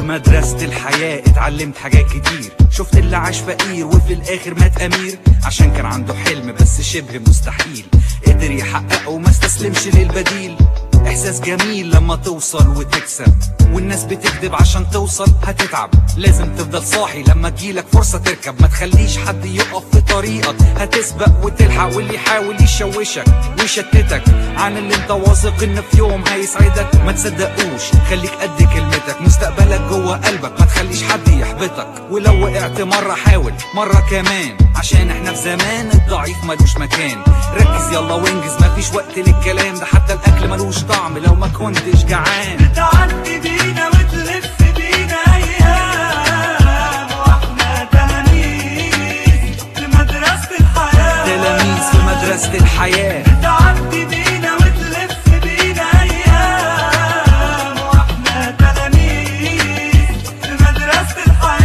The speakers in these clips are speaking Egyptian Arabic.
في مدرسة الحياة اتعلمت حاجات كتير شفت اللي عاش فقير وفي الاخر مات امير عشان كان عنده حلم بس شبه مستحيل قدر يحققه وما استسلمش للبديل احساس جميل لما توصل وتكسب والناس بتكذب عشان توصل هتتعب لازم تفضل صاحي لما تجيلك فرصة تركب ما تخليش حد يقف في طريقك هتسبق وتلحق واللي يحاول يشوشك ويشتتك عن اللي انت واثق ان في يوم هيسعدك ما تصدقوش خليك قد كلمتك مستقبلك جوه قلبك ما تخليش حد يحبطك ولو وقعت مرة حاول مرة كمان عشان احنا في زمان الضعيف ملوش مكان ركز يلا وانجز مفيش وقت للكلام ده حتى الاكل ملوش طعم لو ما كنتش جعان تعدي بينا وتلف بينا ايام واحنا تلاميذ في مدرسة الحياة تلاميذ في مدرسة الحياة تعدي بينا وتلف بينا ايام واحنا تلاميذ في مدرسة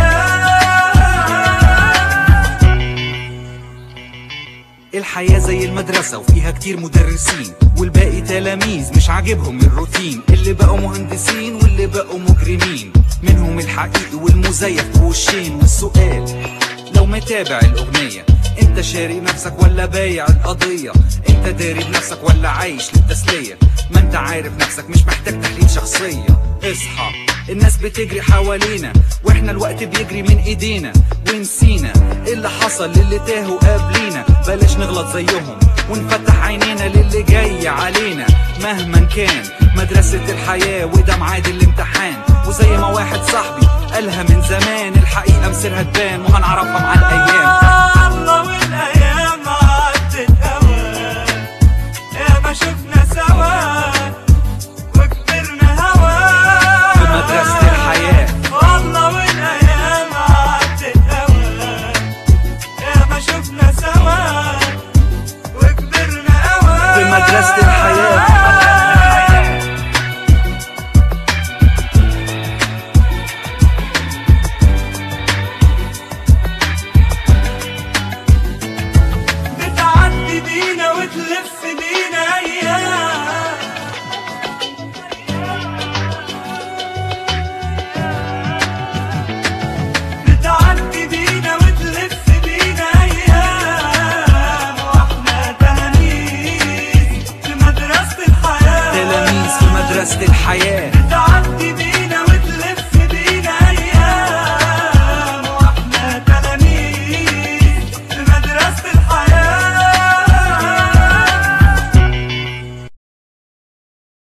الحياة الحياة زي المدرسة وفيها كتير مدرسين والباقي تلاميذ مش عاجبهم الروتين اللي بقوا مهندسين واللي بقوا مجرمين منهم الحقيقي والمزيف بوشين والسؤال لو متابع الأغنية انت شاري نفسك ولا بايع القضية انت داري بنفسك ولا عايش للتسلية ما انت عارف نفسك مش محتاج تحليل شخصية اصحى الناس بتجري حوالينا واحنا الوقت بيجري من ايدينا ونسينا اللي حصل للي تاهوا قبلينا بلاش نغلط زيهم ونفتح عينينا للي جاي علينا مهما كان مدرسة الحياة وده ميعاد الامتحان وزي ما واحد صاحبي قالها من زمان الحقيقة مصيرها تبان وهنعرفها مع الأيام الله والايام عدت هوا يا ما شفنا سوا وكبرنا هوا في مدرسة الحياة الله والايام عدت هوا يا ما شفنا سوا وكبرنا هوا في مدرسة الحياة بتعدي بينا وتلف بينا